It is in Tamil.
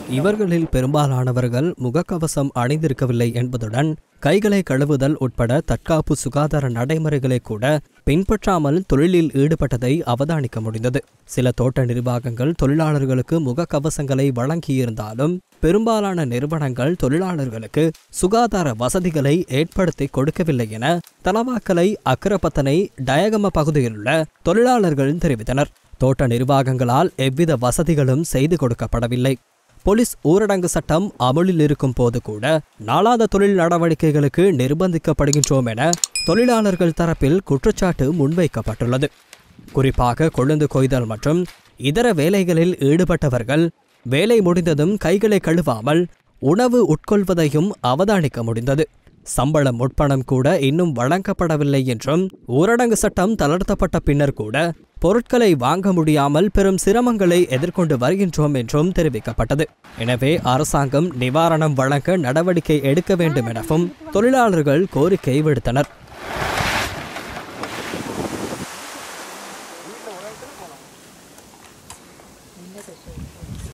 இவர்களில் பெரும்பாலானவர்கள் முகக்கவசம் அணிந்திருக்கவில்லை என்பதுடன் கைகளை கழுவுதல் உட்பட தற்காப்பு சுகாதார நடைமுறைகளை கூட பின்பற்றாமல் தொழிலில் ஈடுபட்டதை அவதானிக்க முடிந்தது சில தோட்ட நிர்வாகங்கள் தொழிலாளர்களுக்கு முகக்கவசங்களை வழங்கியிருந்தாலும் பெரும்பாலான நிறுவனங்கள் தொழிலாளர்களுக்கு சுகாதார வசதிகளை ஏற்படுத்தி கொடுக்கவில்லை என தலவாக்கலை அக்கரப்பத்தனை டயகம பகுதியிலுள்ள தொழிலாளர்கள் தெரிவித்தனர் தோட்ட நிர்வாகங்களால் எவ்வித வசதிகளும் செய்து கொடுக்கப்படவில்லை போலீஸ் ஊரடங்கு சட்டம் அமலில் இருக்கும் போது கூட நாளாத தொழில் நடவடிக்கைகளுக்கு நிர்பந்திக்கப்படுகின்றோம் என தொழிலாளர்கள் தரப்பில் குற்றச்சாட்டு முன்வைக்கப்பட்டுள்ளது குறிப்பாக கொழுந்து கொய்தல் மற்றும் இதர வேலைகளில் ஈடுபட்டவர்கள் வேலை முடிந்ததும் கைகளை கழுவாமல் உணவு உட்கொள்வதையும் அவதானிக்க முடிந்தது சம்பளம் முற்பணம் கூட இன்னும் வழங்கப்படவில்லை என்றும் ஊரடங்கு சட்டம் தளர்த்தப்பட்ட பின்னர் கூட பொருட்களை வாங்க முடியாமல் பெரும் சிரமங்களை எதிர்கொண்டு வருகின்றோம் என்றும் தெரிவிக்கப்பட்டது எனவே அரசாங்கம் நிவாரணம் வழங்க நடவடிக்கை எடுக்க வேண்டும் எனவும் தொழிலாளர்கள் கோரிக்கை விடுத்தனர்